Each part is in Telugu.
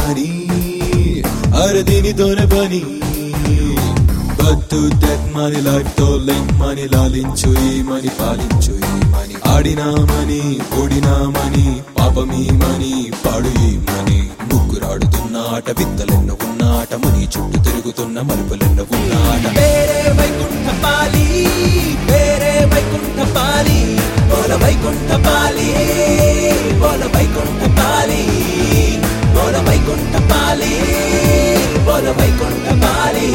మనీ అరే దీనితోనే పని బట్టు డెత్ మనీ లైఫ్ తో లెంగ్ మనీ లాలించు ఈ మని పాలించు ఈ మని ఆడినామని ఓడినామని పాపమీ మని పాడు ఈ మని ముగ్గురాడుతున్న ఆట విత్తలెన్న ఉన్న ఆట మని చుట్టూ తిరుగుతున్న మలుపులెన్న ఉన్న ఆట పేరే వైకుంఠ పాలి పేరే వైకుంఠ పాలి బోల వైకుంఠ పాలి బోల వైకుంఠ పాలి బోల వైకుంఠ పాలి బోల వైకుంఠ పాలి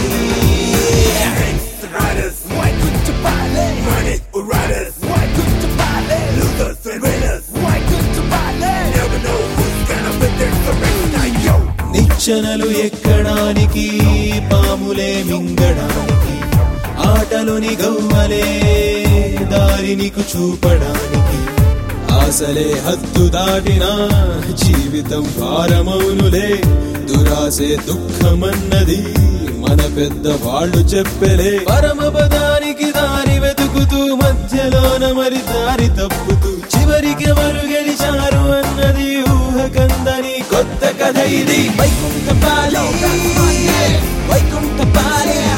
Riders, why couldn't you buy it? Money or riders, why couldn't you buy it? Losers and winners, why couldn't you buy it? Never know who's gonna be there for next yo. నిచ్చెనలు ఎక్కడానికి పాములే మింగడానికి ఆటలోని గవ్వలే దారి నీకు చూపడానికి ఆశలే హద్దు దాటిన జీవితం భారమౌనులే దురాసే దుఃఖమన్నది మన పెద్ద వాళ్ళు చెప్పలే పరమపదానికి దారి వెతుకుతూ మధ్యలోన మరి దారి తప్పుతూ చివరికి ఎవరు గెలిచారు అన్నది ఊహకందని కొత్త కథ ఇది వైకుంఠ పాలి వైకుంఠ పాలి